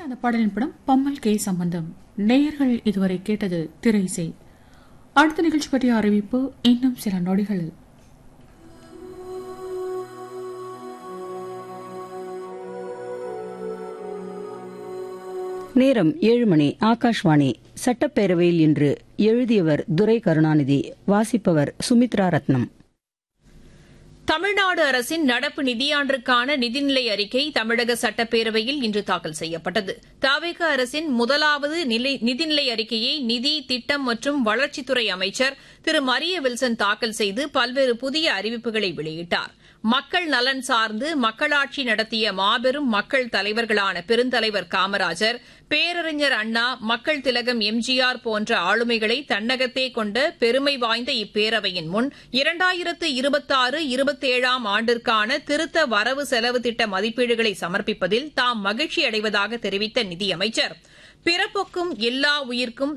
அந்த பாடலின் படம் பம்மல் கே சம்பந்தம் நேயர்கள் இதுவரை கேட்டது திரை இசை அடுத்த நிகழ்ச்சி பற்றிய அறிவிப்பு இன்னும் சில நொடிகளில் நேரம் ஏழு மணி ஆகாஷ்வாணி சட்டப்பேரவையில் இன்று எழுதியவர் துரை கருணாநிதி வாசிப்பவர் சுமித்ரா ரத்னம் தமிழ்நாடு அரசின் நடப்பு நிதியாண்டிற்கான நிதிநிலை அறிக்கை தமிழக சட்டப்பேரவையில் இன்று தாக்கல் செய்யப்பட்டது தாவேக அரசின் முதலாவது நிலை- நிதிநிலை அறிக்கையை நிதி திட்டம் மற்றும் வளர்ச்சித்துறை அமைச்சர் திரு மரிய வில்சன் தாக்கல் செய்து பல்வேறு புதிய அறிவிப்புகளை வெளியிட்டார் மக்கள் நலன் சார்ந்து மக்களாட்சி நடத்திய மாபெரும் மக்கள் தலைவர்களான பெருந்தலைவர் காமராஜர் பேரறிஞர் அண்ணா மக்கள் திலகம் எம்ஜிஆர் போன்ற ஆளுமைகளை தன்னகத்தே கொண்ட பெருமை வாய்ந்த இப்பேரவையின் முன் இரண்டாயிரத்து இருபத்தாறு இருபத்தேழாம் ஆண்டிற்கான திருத்த வரவு செலவு திட்ட மதிப்பீடுகளை சமர்ப்பிப்பதில் தாம் மகிழ்ச்சி அடைவதாக தெரிவித்த நிதியமைச்சர் பிறப்புக்கும் எல்லா உயிர்க்கும்